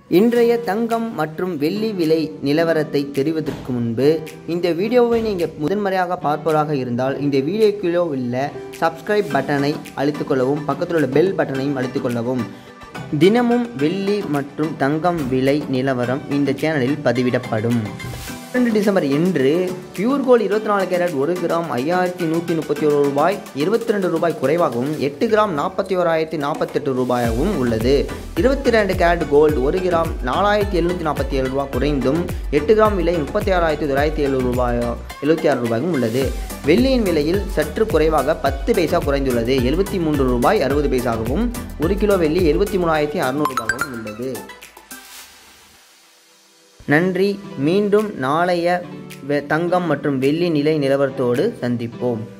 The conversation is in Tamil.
இன்றைய தங்கம் மற்றும் வெள்ளி விலை நிலவரத்தை தெரிவதற்கு முன்பு இந்த வீடியோவை நீங்கள் முதன்முறையாக பார்ப்பவராக இருந்தால் இந்த வீடியோக்குள்ளே உள்ள சப்ஸ்கிரைப் பட்டனை அழுத்திக் கொள்ளவும் பக்கத்தில் உள்ள பெல் பட்டனையும் அழுத்திக் கொள்ளவும் தினமும் வெள்ளி மற்றும் தங்கம் விலை நிலவரம் இந்த சேனலில் பதிவிடப்படும் ரெண்டு டிசம்பர் இன்று பியூர் கோல்டு இருபத்தி நாலு கேரட் ஒரு கிராம் ஐயாயிரத்தி நூற்றி முப்பத்தி ஒரு ரூபாய் இருபத்தி ரெண்டு ரூபாய் குறைவாகவும் எட்டு கிராம் நாற்பத்தி ஓராயிரத்தி நாற்பத்தெட்டு ரூபாயாகவும் உள்ளது இருபத்தி ரெண்டு கேரட் கோல்டு ஒரு கிராம் நாலாயிரத்தி எழுநூற்றி நாற்பத்தி ஏழு ரூபாய் குறைந்தும் எட்டு கிராம் விலை முப்பத்தி ஆறாயிரத்தி தொள்ளாயிரத்தி ஏழு ரூபாய் எழுபத்தி ஆறு ரூபாயும் உள்ளது வெள்ளியின் விலையில் சற்று குறைவாக பத்து பைசா குறைந்துள்ளது எழுபத்தி மூன்று ரூபாய் அறுபது பைசாகவும் ஒரு கிலோ வெள்ளி எழுபத்தி மூணாயிரத்தி அறுநூறு ரூபாயும் உள்ளது நன்றி மீண்டும் நாளைய வெ- தங்கம் மற்றும் வெள்ளி நிலை நிலவரத்தோடு சந்திப்போம்